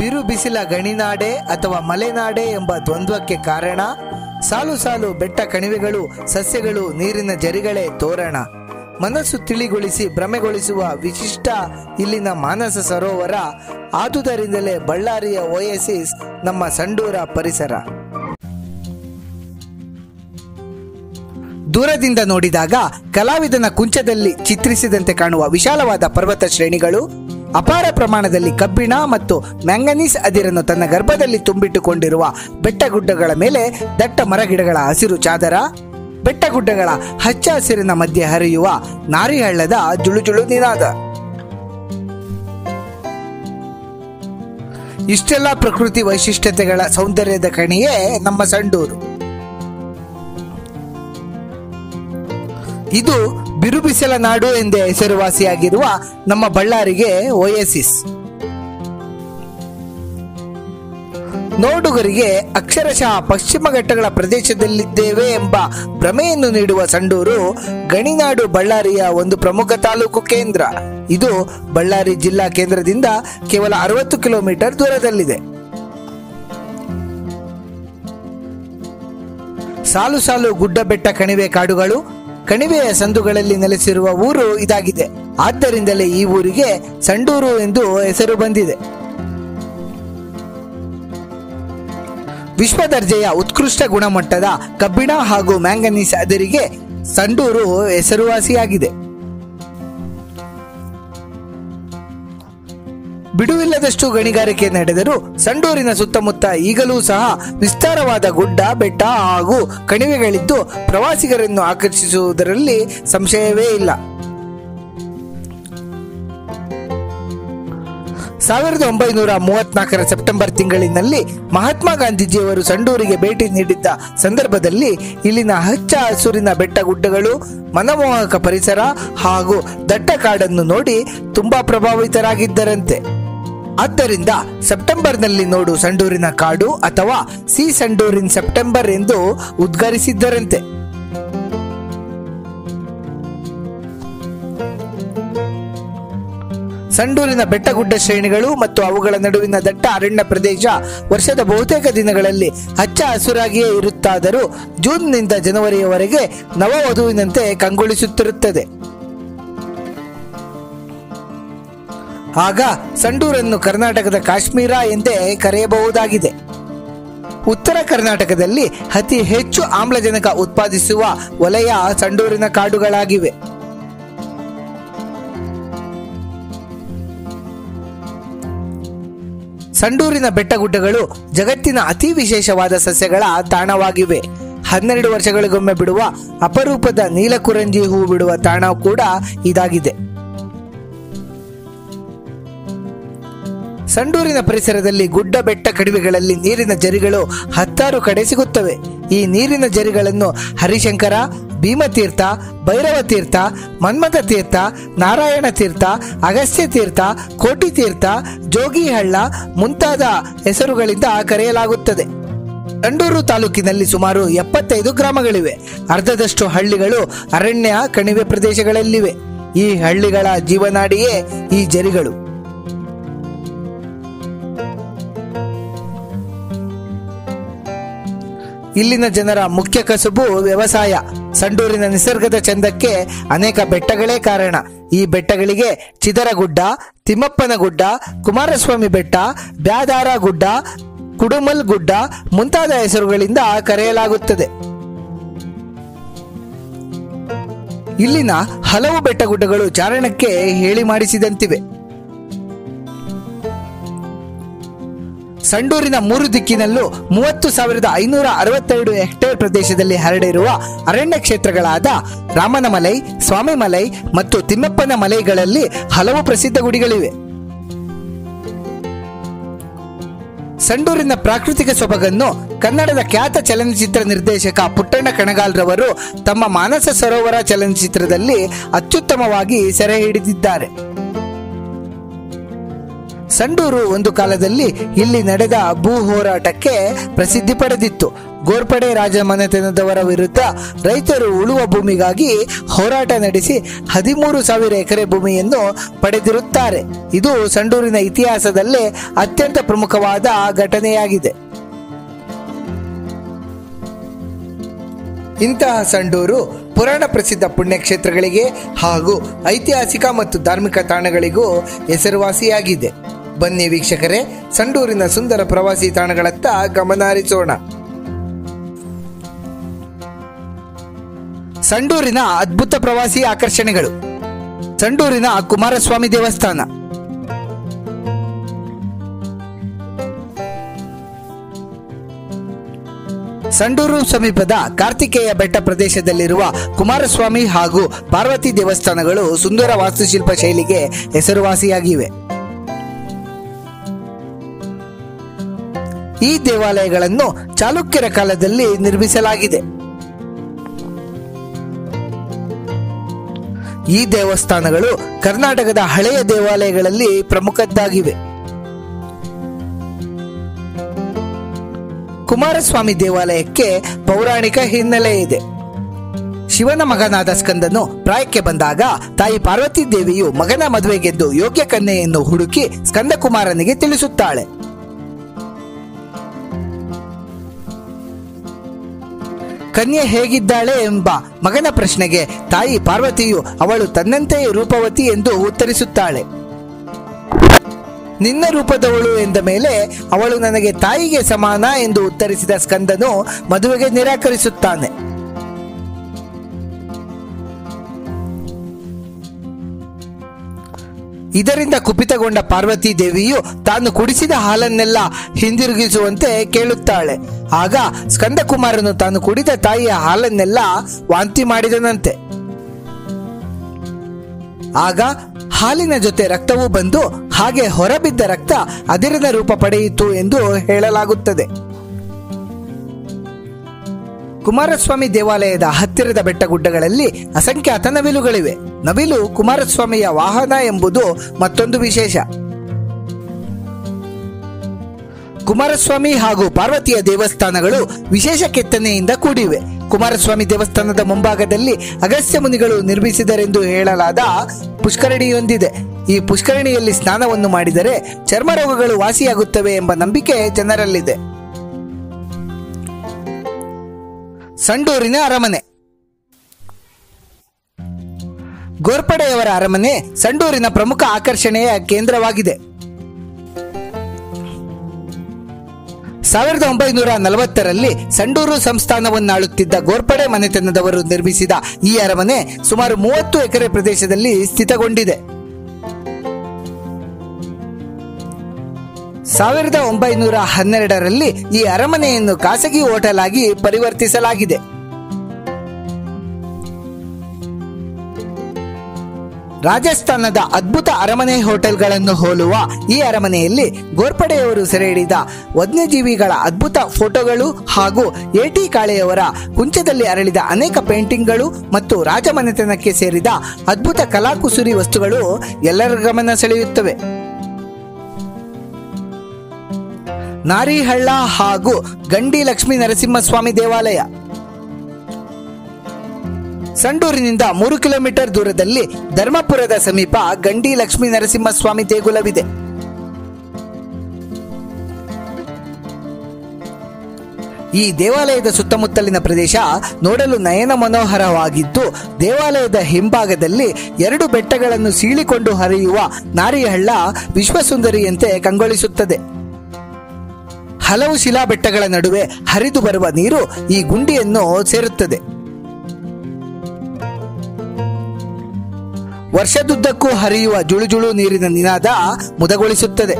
ಬಿರು ಬಿಸಿಲ ಗಣಿನಾಡೆ ಅಥವಾ ಮಲೆನಾಡೆ ಎಂಬ ದ್ವಂದ್ವಕ್ಕೆ ಕಾರಣ ಸಾಲು ಸಾಲು ಬೆಟ್ಟ ಕಣಿವೆಗಳು ಸಸ್ಯಗಳು ನೀರಿನ ಜರಿಗಳೇ ತೋರಣ ಮನಸ್ಸು ತಿಳಿಗೊಳಿಸಿ ಭ್ರಮೆಗೊಳಿಸುವ ವಿಶಿಷ್ಟ ಇಲ್ಲಿನ ಮಾನಸ ಸರೋವರ ಆದುದರಿಂದಲೇ ಬಳ್ಳಾರಿಯ ಓಯಸಿಸ್ ನಮ್ಮ ಸಂಡೂರ ಪರಿಸರ ದೂರದಿಂದ ನೋಡಿದಾಗ ಕಲಾವಿದನ ಕುಂಚದಲ್ಲಿ ಚಿತ್ರಿಸಿದಂತೆ ಕಾಣುವ ವಿಶಾಲವಾದ ಪರ್ವತ ಶ್ರೇಣಿಗಳು ಅಪಾರ ಪ್ರಮಾಣದಲ್ಲಿ ಕಬ್ಬಿಣ ಮತ್ತು ಮ್ಯಾಂಗನೀಸ್ ಅದಿರನ್ನು ತನ್ನ ಗರ್ಭದಲ್ಲಿ ತುಂಬಿಟ್ಟುಕೊಂಡಿರುವ ಬೆಟ್ಟಗುಡ್ಡಗಳ ಮೇಲೆ ದಟ್ಟ ಮರಗಿಡಗಳ ಹಸಿರು ಚಾದರ ಬೆಟ್ಟಗುಡ್ಡಗಳ ಹಚ್ಚ ಹಸಿರಿನ ಮಧ್ಯೆ ಹರಿಯುವ ನಾರಿಹಳ್ಳದ ಜುಳುಜುಳು ನಿನಾದ ಇಷ್ಟೆಲ್ಲ ಪ್ರಕೃತಿ ವೈಶಿಷ್ಟ್ಯತೆಗಳ ಸೌಂದರ್ಯದ ಕಣಿಯೇ ನಮ್ಮ ಸಂಡೂರು ಇದು ಬಿರುಬಿಸಲ ನಾಡು ಎಂದೇ ಹೆಸರುವಾಸಿಯಾಗಿರುವ ನಮ್ಮ ಬಳ್ಳಾರಿಗೆ ಓಯಸಿಸ್ ನೋಡುಗರಿಗೆ ಅಕ್ಷರಶಃ ಪಶ್ಚಿಮ ಘಟ್ಟಗಳ ಪ್ರದೇಶದಲ್ಲಿದ್ದೇವೆ ಎಂಬ ಭ್ರಮೆಯನ್ನು ನೀಡುವ ಸಂಡೂರು ಗಣಿನಾಡು ಬಳ್ಳಾರಿಯ ಒಂದು ಪ್ರಮುಖ ತಾಲೂಕು ಕೇಂದ್ರ ಇದು ಬಳ್ಳಾರಿ ಜಿಲ್ಲಾ ಕೇಂದ್ರದಿಂದ ಕೇವಲ ಅರವತ್ತು ಕಿಲೋಮೀಟರ್ ದೂರದಲ್ಲಿದೆ ಸಾಲು ಸಾಲು ಗುಡ್ಡ ಬೆಟ್ಟ ಕಣಿವೆ ಕಾಡುಗಳು ಕಣಿವೆಯ ಸಂದುಗಳಲ್ಲಿ ನೆಲೆಸಿರುವ ಊರು ಇದಾಗಿದೆ ಆದ್ದರಿಂದಲೇ ಈ ಊರಿಗೆ ಸಂಡೂರು ಎಂದು ಹೆಸರು ಬಂದಿದೆ ವಿಶ್ವ ದರ್ಜೆಯ ಉತ್ಕೃಷ್ಟ ಗುಣಮಟ್ಟದ ಕಬ್ಬಿಣ ಹಾಗೂ ಮ್ಯಾಂಗನೀಸ್ ಅದಿರಿಗೆ ಸಂಡೂರು ಹೆಸರುವಾಸಿಯಾಗಿದೆ ಬಿಡುವಿಲ್ಲದಷ್ಟು ಗಣಿಗಾರಿಕೆ ನಡೆದರೂ ಸಂಡೂರಿನ ಸುತ್ತಮುತ್ತ ಈಗಲೂ ಸಹ ವಿಸ್ತಾರವಾದ ಗುಡ್ಡ ಬೆಟ್ಟ ಹಾಗೂ ಕಣಿವೆಗಳಿದ್ದು ಪ್ರವಾಸಿಗರನ್ನು ಆಕರ್ಷಿಸುವುದರಲ್ಲಿ ಸಂಶಯವೇ ಇಲ್ಲ ಸಾವಿರದ ಒಂಬೈನೂರ ಮೂವತ್ನಾಲ್ಕರ ಸೆಪ್ಟೆಂಬರ್ ತಿಂಗಳಿನಲ್ಲಿ ಮಹಾತ್ಮ ಗಾಂಧೀಜಿಯವರು ಸಂಡೂರಿಗೆ ಭೇಟಿ ನೀಡಿದ್ದ ಸಂದರ್ಭದಲ್ಲಿ ಇಲ್ಲಿನ ಹಚ್ಚ ಹಸುರಿನ ಬೆಟ್ಟಗುಡ್ಡಗಳು ಮನಮೋಹಕ ಪರಿಸರ ಹಾಗೂ ದಟ್ಟ ಕಾಡನ್ನು ನೋಡಿ ತುಂಬಾ ಪ್ರಭಾವಿತರಾಗಿದ್ದರಂತೆ ಆದ್ದರಿಂದ ಸೆಪ್ಟೆಂಬರ್ನಲ್ಲಿ ನೋಡು ಸಂಡೂರಿನ ಕಾಡು ಅಥವಾ ಸಿ ಸಂಡೂರಿನ್ ಸೆಪ್ಟೆಂಬರ್ ಎಂದು ಉದ್ಗರಿಸಿದ್ದರಂತೆ ಸಂಡೂರಿನ ಬೆಟ್ಟಗುಡ್ಡ ಶ್ರೇಣಿಗಳು ಮತ್ತು ಅವುಗಳ ನಡುವಿನ ದಟ್ಟ ಅರಣ್ಯ ಪ್ರದೇಶ ವರ್ಷದ ಬಹುತೇಕ ದಿನಗಳಲ್ಲಿ ಹಚ್ಚ ಹಸುರಾಗಿಯೇ ಇರುತ್ತಾದರೂ ಜೂನ್ನಿಂದ ಜನವರಿಯವರೆಗೆ ನವವಧುವಿನಂತೆ ಕಂಗೊಳಿಸುತ್ತಿರುತ್ತದೆ ಆಗ ಸಂಡೂರನ್ನು ಕರ್ನಾಟಕದ ಕಾಶ್ಮೀರ ಎಂದೇ ಕರೆಯಬಹುದಾಗಿದೆ ಉತ್ತರ ಕರ್ನಾಟಕದಲ್ಲಿ ಅತಿ ಹೆಚ್ಚು ಆಮ್ಲಜನಕ ಉತ್ಪಾದಿಸುವ ವಲಯ ಸಂಡೂರಿನ ಕಾಡುಗಳಾಗಿವೆ ಸಂಡೂರಿನ ಬೆಟ್ಟಗುಡ್ಡಗಳು ಜಗತ್ತಿನ ಅತಿ ವಿಶೇಷವಾದ ಸಸ್ಯಗಳ ತಾಣವಾಗಿವೆ ಹನ್ನೆರಡು ವರ್ಷಗಳಿಗೊಮ್ಮೆ ಬಿಡುವ ಅಪರೂಪದ ನೀಲಕುರಂಜಿ ಹೂ ಬಿಡುವ ತಾಣ ಕೂಡ ಇದಾಗಿದೆ ಸಂಡೂರಿನ ಪರಿಸರದಲ್ಲಿ ಗುಡ್ಡ ಬೆಟ್ಟ ಕಣಿವೆಗಳಲ್ಲಿ ನೀರಿನ ಜರಿಗಳು ಹತ್ತಾರು ಕಡೆ ಸಿಗುತ್ತವೆ ಈ ನೀರಿನ ಜರಿಗಳನ್ನು ಹರಿಶಂಕರ ಭೀಮತೀರ್ಥ ಭೈರವ ತೀರ್ಥ ಮನ್ಮಥ ತೀರ್ಥ ನಾರಾಯಣ ತೀರ್ಥ ಅಗಸ್ತ್ಯ ತೀರ್ಥ ಕೋಟಿ ತೀರ್ಥ ಜೋಗಿಹಳ್ಳ ಮುಂತಾದ ಹೆಸರುಗಳಿಂದ ಕರೆಯಲಾಗುತ್ತದೆ ಸಂಡೂರು ತಾಲೂಕಿನಲ್ಲಿ ಸುಮಾರು ಎಪ್ಪತ್ತೈದು ಗ್ರಾಮಗಳಿವೆ ಅರ್ಧದಷ್ಟು ಹಳ್ಳಿಗಳು ಅರಣ್ಯ ಕಣಿವೆ ಪ್ರದೇಶಗಳಲ್ಲಿವೆ ಈ ಹಳ್ಳಿಗಳ ಜೀವನಾಡಿಯೇ ಈ ಜರಿಗಳು ಇಲ್ಲಿನ ಜನರ ಮುಖ್ಯ ಕಸುಬು ವ್ಯವಸಾಯ ಸಂಡೂರಿನ ನಿಸರ್ಗದ ಚಂದಕ್ಕೆ ಅನೇಕ ಬೆಟ್ಟಗಳೇ ಕಾರಣ ಈ ಬೆಟ್ಟಗಳಿಗೆ ಚಿದರಗುಡ್ಡ ತಿಮ್ಮಪ್ಪನ ಗುಡ್ಡ ಕುಮಾರಸ್ವಾಮಿ ಬೆಟ್ಟ ಬ್ಯಾದಾರ ಗುಡ್ಡ ಕುಡುಮಲ್ ಗುಡ್ಡ ಮುಂತಾದ ಹೆಸರುಗಳಿಂದ ಕರೆಯಲಾಗುತ್ತದೆ ಇಲ್ಲಿನ ಹಲವು ಬೆಟ್ಟಗುಡ್ಡಗಳು ಚಾರಣಕ್ಕೆ ಹೇಳಿ ಮಾಡಿಸಿದಂತಿವೆ ಸಂಡೂರಿನ ಮೂರು ದಿಕ್ಕಿನಲ್ಲೂ ಮೂವತ್ತು ಸಾವಿರದ ಐನೂರ ಅರವತ್ತೆರಡು ಹೆಕ್ಟೇರ್ ಪ್ರದೇಶದಲ್ಲಿ ಹರಡಿರುವ ಅರಣ್ಯ ಕ್ಷೇತ್ರಗಳಾದ ರಾಮನಮಲೈ ಸ್ವಾಮಿಮಲೈ ಮತ್ತು ತಿಮ್ಮಪ್ಪನ ಮಲೈಗಳಲ್ಲಿ ಹಲವು ಪ್ರಸಿದ್ಧ ಗುಡಿಗಳಿವೆ ಸಂಡೂರಿನ ಪ್ರಾಕೃತಿಕ ಸೊಬಗನ್ನು ಕನ್ನಡದ ಖ್ಯಾತ ಚಲನಚಿತ್ರ ನಿರ್ದೇಶಕ ಪುಟ್ಟಣ್ಣ ಕಣಗಾಲ್ರವರು ತಮ್ಮ ಮಾನಸ ಸರೋವರ ಚಲನಚಿತ್ರದಲ್ಲಿ ಅತ್ಯುತ್ತಮವಾಗಿ ಸೆರೆ ಹಿಡಿದಿದ್ದಾರೆ ಸಂಡೂರು ಒಂದು ಕಾಲದಲ್ಲಿ ಇಲ್ಲಿ ನಡೆದ ಭೂ ಹೋರಾಟಕ್ಕೆ ಪ್ರಸಿದ್ಧಿ ಪಡೆದಿತ್ತು ಗೋರ್ಪಡೆ ರಾಜಮನೆತನದವರ ವಿರುದ್ಧ ರೈತರು ಉಳುವ ಭೂಮಿಗಾಗಿ ಹೋರಾಟ ನಡೆಸಿ ಹದಿಮೂರು ಸಾವಿರ ಎಕರೆ ಭೂಮಿಯನ್ನು ಪಡೆದಿರುತ್ತಾರೆ ಇದು ಸಂಡೂರಿನ ಇತಿಹಾಸದಲ್ಲೇ ಅತ್ಯಂತ ಪ್ರಮುಖವಾದ ಘಟನೆಯಾಗಿದೆ ಇಂತಹ ಸಂಡೂರು ಪುರಾಣ ಪ್ರಸಿದ್ಧ ಪುಣ್ಯಕ್ಷೇತ್ರಗಳಿಗೆ ಹಾಗೂ ಐತಿಹಾಸಿಕ ಮತ್ತು ಧಾರ್ಮಿಕ ತಾಣಗಳಿಗೂ ಹೆಸರುವಾಸಿಯಾಗಿದೆ ಬನ್ನಿ ವೀಕ್ಷಕರೇ ಸಂಡೂರಿನ ಸುಂದರ ಪ್ರವಾಸಿ ತಾಣಗಳತ್ತ ಗಮನ ಹರಿಸೋಣ ಸಂಡೂರಿನ ಅದ್ಭುತ ಪ್ರವಾಸಿ ಆಕರ್ಷಣೆಗಳು ಸಂಡೂರಿನ ಕುಮಾರಸ್ವಾಮಿ ದೇವಸ್ಥಾನ ಸಂಡೂರು ಸಮೀಪದ ಕಾರ್ತಿಕೇಯ ಬೆಟ್ಟ ಪ್ರದೇಶದಲ್ಲಿರುವ ಕುಮಾರಸ್ವಾಮಿ ಹಾಗೂ ಪಾರ್ವತಿ ದೇವಸ್ಥಾನಗಳು ಸುಂದರ ವಾಸ್ತುಶಿಲ್ಪ ಶೈಲಿಗೆ ಹೆಸರುವಾಸಿಯಾಗಿವೆ ಈ ದೇವಾಲಯಗಳನ್ನು ಚಾಲುಕ್ಯರ ಕಾಲದಲ್ಲಿ ನಿರ್ಮಿಸಲಾಗಿದೆ ಈ ದೇವಸ್ಥಾನಗಳು ಕರ್ನಾಟಕದ ಹಳೆಯ ದೇವಾಲಯಗಳಲ್ಲಿ ಪ್ರಮುಖದ್ದಾಗಿವೆ ಕುಮಾರಸ್ವಾಮಿ ದೇವಾಲಯಕ್ಕೆ ಪೌರಾಣಿಕ ಹಿನ್ನೆಲೆ ಇದೆ ಶಿವನ ಮಗನಾದ ಸ್ಕಂದನು ಪ್ರಾಯಕ್ಕೆ ಬಂದಾಗ ತಾಯಿ ಪಾರ್ವತಿ ದೇವಿಯು ಮಗನ ಮದುವೆಗೆದ್ದು ಯೋಗ್ಯ ಕನ್ಯೆಯನ್ನು ಹುಡುಕಿ ಸ್ಕಂದಕುಮಾರನಿಗೆ ತಿಳಿಸುತ್ತಾಳೆ ಕನ್ಯೆ ಹೇಗಿದ್ದಾಳೆ ಎಂಬ ಮಗನ ಪ್ರಶ್ನೆಗೆ ತಾಯಿ ಪಾರ್ವತಿಯು ಅವಳು ತನ್ನಂತೆಯೇ ರೂಪವತಿ ಎಂದು ಉತ್ತರಿಸುತ್ತಾಳೆ ನಿನ್ನ ರೂಪದವಳು ಎಂದ ಮೇಲೆ ಅವಳು ನನಗೆ ತಾಯಿಗೆ ಸಮಾನ ಎಂದು ಉತ್ತರಿಸಿದ ಸ್ಕಂದನು ಮದುವೆಗೆ ನಿರಾಕರಿಸುತ್ತಾನೆ ಇದರಿಂದ ಕುಪಿತಗೊಂಡ ಪಾರ್ವತಿ ದೇವಿಯು ತಾನು ಕುಡಿಸಿದ ಹಾಲನ್ನೆಲ್ಲ ಹಿಂದಿರುಗಿಸುವಂತೆ ಕೇಳುತ್ತಾಳೆ ಆಗ ಸ್ಕಂದಕುಮಾರನು ತಾನು ಕುಡಿದ ತಾಯಿಯ ಹಾಲನ್ನೆಲ್ಲ ವಾಂತಿ ಮಾಡಿದನಂತೆ ಆಗ ಹಾಲಿನ ಜೊತೆ ರಕ್ತವೂ ಬಂದು ಹಾಗೆ ಹೊರಬಿದ್ದ ರಕ್ತ ಅದಿರಿನ ರೂಪ ಪಡೆಯಿತು ಎಂದು ಹೇಳಲಾಗುತ್ತದೆ ಕುಮಾರಸ್ವಾಮಿ ದೇವಾಲಯದ ಹತ್ತಿರದ ಬೆಟ್ಟಗುಡ್ಡಗಳಲ್ಲಿ ಅಸಂಖ್ಯಾತ ನವಿಲುಗಳಿವೆ ನವಿಲು ಕುಮಾರಸ್ವಾಮಿಯ ವಾಹನ ಎಂಬುದು ಮತ್ತೊಂದು ವಿಶೇಷ ಕುಮಾರಸ್ವಾಮಿ ಹಾಗೂ ಪಾರ್ವತಿಯ ದೇವಸ್ಥಾನಗಳು ವಿಶೇಷ ಕೆತ್ತನೆಯಿಂದ ಕೂಡಿವೆ ಕುಮಾರಸ್ವಾಮಿ ದೇವಸ್ಥಾನದ ಮುಂಭಾಗದಲ್ಲಿ ಅಗಸ್ತ್ಯ ಮುನಿಗಳು ನಿರ್ಮಿಸಿದರೆಂದು ಹೇಳಲಾದ ಪುಷ್ಕರಣಿಯೊಂದಿದೆ ಈ ಪುಷ್ಕರಣಿಯಲ್ಲಿ ಸ್ನಾನವನ್ನು ಮಾಡಿದರೆ ಚರ್ಮ ರೋಗಗಳು ವಾಸಿಯಾಗುತ್ತವೆ ಎಂಬ ನಂಬಿಕೆ ಜನರಲ್ಲಿದೆ ಸಂಡೂರಿನ ಅರಮನೆ ಗೋರ್ಪಡೆಯವರ ಅರಮನೆ ಸಂಡೂರಿನ ಪ್ರಮುಖ ಆಕರ್ಷಣೆಯ ಕೇಂದ್ರವಾಗಿದೆ ಸಾವಿರದ ಒಂಬೈನೂರ ನಲವತ್ತರಲ್ಲಿ ಸಂಡೂರು ಸಂಸ್ಥಾನವನ್ನಾಳುತ್ತಿದ್ದ ಗೋರ್ಪಡೆ ಮನೆತನದವರು ನಿರ್ಮಿಸಿದ ಈ ಅರಮನೆ ಸುಮಾರು ಮೂವತ್ತು ಎಕರೆ ಪ್ರದೇಶದಲ್ಲಿ ಸ್ಥಿತಗೊಂಡಿದೆ ಸಾವಿರದ ಒಂಬೈನೂರ ಹನ್ನೆರಡರಲ್ಲಿ ಈ ಅರಮನೆಯನ್ನು ಖಾಸಗಿ ಹೋಟೆಲ್ ಆಗಿ ಪರಿವರ್ತಿಸಲಾಗಿದೆ ರಾಜಸ್ಥಾನದ ಅದ್ಭುತ ಅರಮನೆ ಹೋಟೆಲ್ಗಳನ್ನು ಹೋಲುವ ಈ ಅರಮನೆಯಲ್ಲಿ ಗೋರ್ಪಡೆಯವರು ಸೆರೆ ಹಿಡಿದ ವನ್ಯಜೀವಿಗಳ ಅದ್ಭುತ ಫೋಟೋಗಳು ಹಾಗೂ ಎಟಿ ಕಾಳೆಯವರ ಕುಂಚದಲ್ಲಿ ಅರಳಿದ ಅನೇಕ ಪೇಂಟಿಂಗ್ಗಳು ಮತ್ತು ರಾಜಮನೆತನಕ್ಕೆ ಸೇರಿದ ಅದ್ಭುತ ಕಲಾಕುಸುರಿ ವಸ್ತುಗಳು ಎಲ್ಲರ ಗಮನ ಸೆಳೆಯುತ್ತವೆ ನಾರಿಹಳ್ಳ ಹಾಗೂ ಗಂಡಿ ಲಕ್ಷ್ಮೀ ನರಸಿಂಹಸ್ವಾಮಿ ದೇವಾಲಯ ಸಂಡೂರಿನಿಂದ ಮೂರು ಕಿಲೋಮೀಟರ್ ದೂರದಲ್ಲಿ ಧರ್ಮಪುರದ ಸಮೀಪ ಗಂಡಿ ಲಕ್ಷ್ಮೀ ನರಸಿಂಹಸ್ವಾಮಿ ದೇಗುಲವಿದೆ ಈ ದೇವಾಲಯದ ಸುತ್ತಮುತ್ತಲಿನ ಪ್ರದೇಶ ನೋಡಲು ನಯನ ಮನೋಹರವಾಗಿದ್ದು ದೇವಾಲಯದ ಹಿಂಭಾಗದಲ್ಲಿ ಎರಡು ಬೆಟ್ಟಗಳನ್ನು ಸೀಳಿಕೊಂಡು ಹರಿಯುವ ನಾರಿಹಳ್ಳ ವಿಶ್ವಸುಂದರಿಯಂತೆ ಕಂಗೊಳಿಸುತ್ತದೆ ಹಲವು ಶಿಲಾ ಬೆಟ್ಟಗಳ ನಡುವೆ ಹರಿದು ಬರುವ ನೀರು ಈ ಗುಂಡಿಯನ್ನು ಸೇರುತ್ತದೆ ವರ್ಷದುದ್ದಕ್ಕೂ ಹರಿಯುವ ಜುಳುಜುಳು ನೀರಿನ ನಿನಾದ ಮುದಗೊಳಿಸುತ್ತದೆ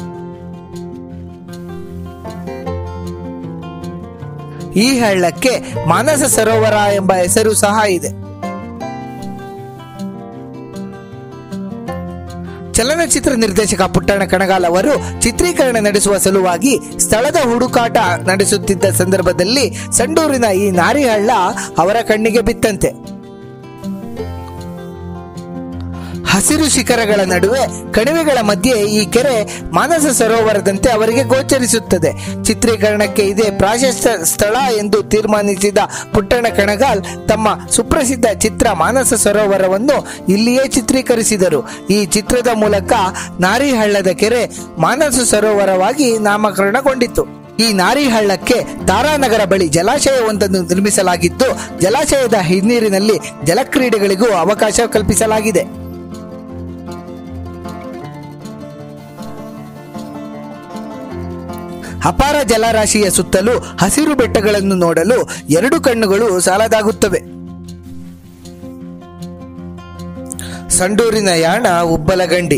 ಈ ಹಳ್ಳಕ್ಕೆ ಮಾನಸ ಸರೋವರ ಎಂಬ ಹೆಸರು ಸಹ ಇದೆ ಚಲನಚಿತ್ರ ನಿರ್ದೇಶಕ ಪುಟ್ಟಣ ಕಣಗಾಲ್ ಅವರು ಚಿತ್ರೀಕರಣ ನಡೆಸುವ ಸಲುವಾಗಿ ಸ್ಥಳದ ಹುಡುಕಾಟ ನಡೆಸುತ್ತಿದ್ದ ಸಂದರ್ಭದಲ್ಲಿ ಸಂಡೂರಿನ ಈ ನಾರಿಹಳ್ಳ ಅವರ ಕಣ್ಣಿಗೆ ಬಿತ್ತಂತೆ ಹಸಿರು ಶಿಖರಗಳ ನಡುವೆ ಕಣಿವೆಗಳ ಮಧ್ಯೆ ಈ ಕೆರೆ ಮಾನಸ ಸರೋವರದಂತೆ ಅವರಿಗೆ ಗೋಚರಿಸುತ್ತದೆ ಚಿತ್ರೀಕರಣಕ್ಕೆ ಇದೇ ಪ್ರಾಶಸ್ತ್ಯ ಸ್ಥಳ ಎಂದು ತೀರ್ಮಾನಿಸಿದ ಪುಟ್ಟಣ ಕಣಗಾಲ್ ತಮ್ಮ ಸುಪ್ರಸಿದ್ಧ ಚಿತ್ರ ಮಾನಸ ಸರೋವರವನ್ನು ಇಲ್ಲಿಯೇ ಚಿತ್ರೀಕರಿಸಿದರು ಈ ಚಿತ್ರದ ಮೂಲಕ ನಾರಿಹಳ್ಳದ ಕೆರೆ ಮಾನಸ ಸರೋವರವಾಗಿ ನಾಮಕರಣಗೊಂಡಿತು ಈ ನಾರಿಹಳ್ಳಕ್ಕೆ ತಾರಾನಗರ ಬಳಿ ಜಲಾಶಯವೊಂದನ್ನು ನಿರ್ಮಿಸಲಾಗಿದ್ದು ಜಲಾಶಯದ ಹಿನ್ನೀರಿನಲ್ಲಿ ಜಲಕ್ರೀಡೆಗಳಿಗೂ ಅವಕಾಶ ಕಲ್ಪಿಸಲಾಗಿದೆ ಅಪಾರ ಜಲರಾಶಿಯ ಸುತ್ತಲೂ ಹಸಿರು ಬೆಟ್ಟಗಳನ್ನು ನೋಡಲು ಎರಡು ಕಣ್ಣುಗಳು ಸಾಲದಾಗುತ್ತವೆ ಸಂಡೂರಿನ ಯಾಣ ಉಬ್ಬಲಗಂಡಿ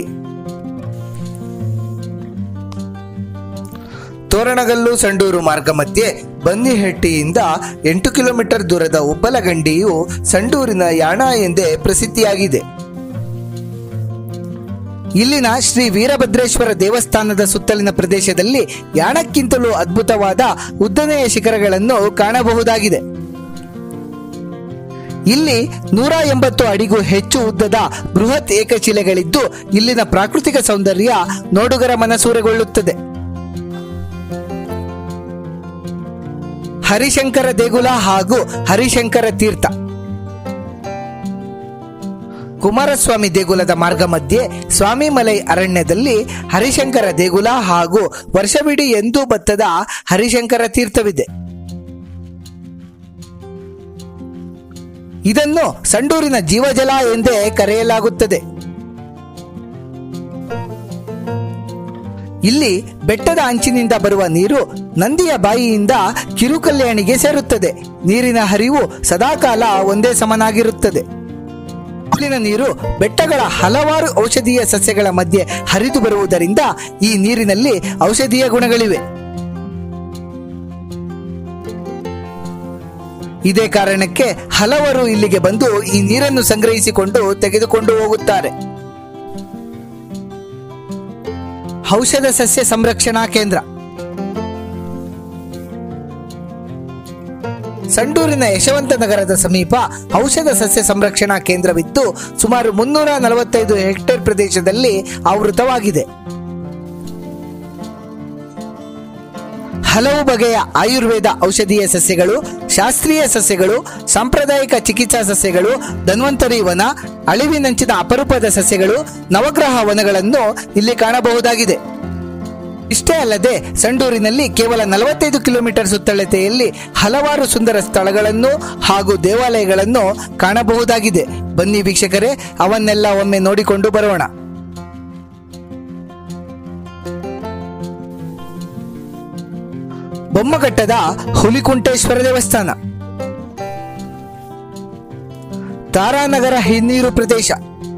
ತೋರಣಗಲ್ಲು ಸಂಡೂರು ಮಾರ್ಗ ಮಧ್ಯೆ ಬನ್ನಿಹಟ್ಟಿಯಿಂದ ಎಂಟು ಕಿಲೋಮೀಟರ್ ದೂರದ ಉಬ್ಬಲಗಂಡಿಯು ಸಂಡೂರಿನ ಯಾಣ ಎಂದೇ ಪ್ರಸಿದ್ಧಿಯಾಗಿದೆ ಇಲ್ಲಿನ ಶ್ರೀ ವೀರಭದ್ರೇಶ್ವರ ದೇವಸ್ಥಾನದ ಸುತ್ತಲಿನ ಪ್ರದೇಶದಲ್ಲಿ ಯಾಣಕ್ಕಿಂತಲೂ ಅದ್ಭುತವಾದ ಉದ್ದನೆಯ ಶಿಖರಗಳನ್ನು ಕಾಣಬಹುದಾಗಿದೆ ಇಲ್ಲಿ ನೂರ ಎಂಬತ್ತು ಅಡಿಗೂ ಹೆಚ್ಚು ಉದ್ದದ ಬೃಹತ್ ಏಕಶಿಲೆಗಳಿದ್ದು ಇಲ್ಲಿನ ಪ್ರಾಕೃತಿಕ ಸೌಂದರ್ಯ ನೋಡುಗರ ಮನಸೂರೆಗೊಳ್ಳುತ್ತದೆ ಹರಿಶಂಕರ ದೇಗುಲ ಹಾಗೂ ಹರಿಶಂಕರ ತೀರ್ಥ ಕುಮಾರಸ್ವಾಮಿ ದೇಗುಲದ ಮಾರ್ಗ ಮಧ್ಯೆ ಸ್ವಾಮಿಮಲೈ ಅರಣ್ಯದಲ್ಲಿ ಹರಿಶಂಕರ ದೇಗುಲ ಹಾಗೂ ವರ್ಷವಿಡೀ ಎಂದೂ ಬತ್ತದ ಹರಿಶಂಕರ ತೀರ್ಥವಿದೆ ಇದನ್ನು ಸಂಡೂರಿನ ಜೀವಜಲ ಎಂದೇ ಕರೆಯಲಾಗುತ್ತದೆ ಇಲ್ಲಿ ಬೆಟ್ಟದ ಅಂಚಿನಿಂದ ಬರುವ ನೀರು ನಂದಿಯ ಬಾಯಿಯಿಂದ ಕಿರುಕಲ್ಯಾಣಿಗೆ ಸೇರುತ್ತದೆ ನೀರಿನ ಹರಿವು ಸದಾಕಾಲ ಒಂದೇ ಸಮನಾಗಿರುತ್ತದೆ ಇಲ್ಲಿನ ನೀರು ಬೆಟ್ಟಗಳ ಹಲವಾರು ಔಷಧೀಯ ಸಸ್ಯಗಳ ಮಧ್ಯೆ ಹರಿದು ಬರುವುದರಿಂದ ಈ ನೀರಿನಲ್ಲಿ ಔಷಧೀಯ ಗುಣಗಳಿವೆ ಇದೇ ಕಾರಣಕ್ಕೆ ಹಲವರು ಇಲ್ಲಿಗೆ ಬಂದು ಈ ನೀರನ್ನು ಸಂಗ್ರಹಿಸಿಕೊಂಡು ತೆಗೆದುಕೊಂಡು ಹೋಗುತ್ತಾರೆ ಔಷಧ ಸಸ್ಯ ಸಂರಕ್ಷಣಾ ಕೇಂದ್ರ ಸಂಡೂರಿನ ಯಶವಂತ ನಗರದ ಸಮೀಪ ಔಷಧ ಸಸ್ಯ ಸಂರಕ್ಷಣಾ ಕೇಂದ್ರವಿದ್ದು ಸುಮಾರು ಮುನ್ನೂರ ನಲವತ್ತೈದು ಹೆಕ್ಟೇರ್ ಪ್ರದೇಶದಲ್ಲಿ ಆವೃತವಾಗಿದೆ ಹಲವು ಬಗೆಯ ಆಯುರ್ವೇದ ಔಷಧೀಯ ಸಸ್ಯಗಳು ಶಾಸ್ತ್ರೀಯ ಸಸ್ಯಗಳು ಸಾಂಪ್ರದಾಯಿಕ ಚಿಕಿತ್ಸಾ ಸಸ್ಯಗಳು ಧನ್ವಂತರಿ ವನ ಅಳಿವಿನಂಚಿನ ಅಪರೂಪದ ಸಸ್ಯಗಳು ನವಗ್ರಹ ವನಗಳನ್ನು ಇಲ್ಲಿ ಕಾಣಬಹುದಾಗಿದೆ ಇಷ್ಟೇ ಅಲ್ಲದೆ ಸಂಡೂರಿನಲ್ಲಿ ಕೇವಲ ನಲವತ್ತೈದು ಕಿಲೋಮೀಟರ್ ಸುತ್ತಳತೆಯಲ್ಲಿ ಹಲವಾರು ಸುಂದರ ಸ್ಥಳಗಳನ್ನು ಹಾಗೂ ದೇವಾಲಯಗಳನ್ನು ಕಾಣಬಹುದಾಗಿದೆ ಬನ್ನಿ ವೀಕ್ಷಕರೇ ಅವನ್ನೆಲ್ಲ ಒಮ್ಮೆ ನೋಡಿಕೊಂಡು ಬರೋಣ ಬೊಮ್ಮಘಟ್ಟದ ಹುಲಿಕುಂಟೇಶ್ವರ ದೇವಸ್ಥಾನ ತಾರಾನಗರ ಹಿನ್ನೀರು ಪ್ರದೇಶ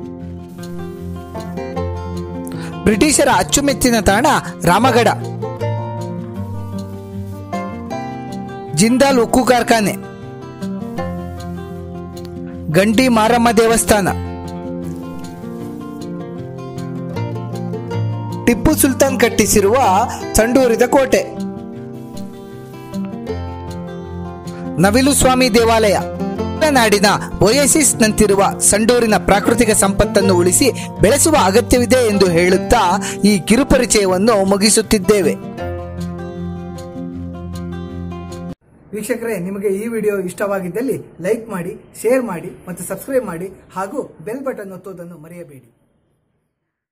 ಬ್ರಿಟಿಷರ ಅಚ್ಚುಮೆಚ್ಚಿನ ತಾಣ ರಾಮಗಢ ಜಿಂದಾಲ್ ಉಕ್ಕು ಕಾರ್ಖಾನೆ ಗಂಡಿ ಮಾರಮ್ಮ ದೇವಸ್ಥಾನ ಟಿಪ್ಪು ಸುಲ್ತಾನ್ ಕಟ್ಟಿಸಿರುವ ಸಂಡೂರಿದ ಕೋಟೆ ನವಿಲು ಸ್ವಾಮಿ ದೇವಾಲಯ ನಾಡಿನ ಒಯಸಿಸ್ ನಂತಿರುವ ಸಂಡೂರಿನ ಪ್ರಾಕೃತಿಕ ಸಂಪತ್ತನ್ನು ಉಳಿಸಿ ಬೆಳೆಸುವ ಅಗತ್ಯವಿದೆ ಎಂದು ಹೇಳುತ್ತಾ ಈ ಕಿರುಪರಿಚಯವನ್ನು ಮುಗಿಸುತ್ತಿದ್ದೇವೆ ವೀಕ್ಷಕರೇ ನಿಮಗೆ ಈ ವಿಡಿಯೋ ಇಷ್ಟವಾಗಿದ್ದಲ್ಲಿ ಲೈಕ್ ಮಾಡಿ ಶೇರ್ ಮಾಡಿ ಮತ್ತು ಸಬ್ಸ್ಕ್ರೈಬ್ ಮಾಡಿ ಹಾಗೂ ಬೆಲ್ ಬಟನ್ ಒತ್ತುವುದನ್ನು ಮರೆಯಬೇಡಿ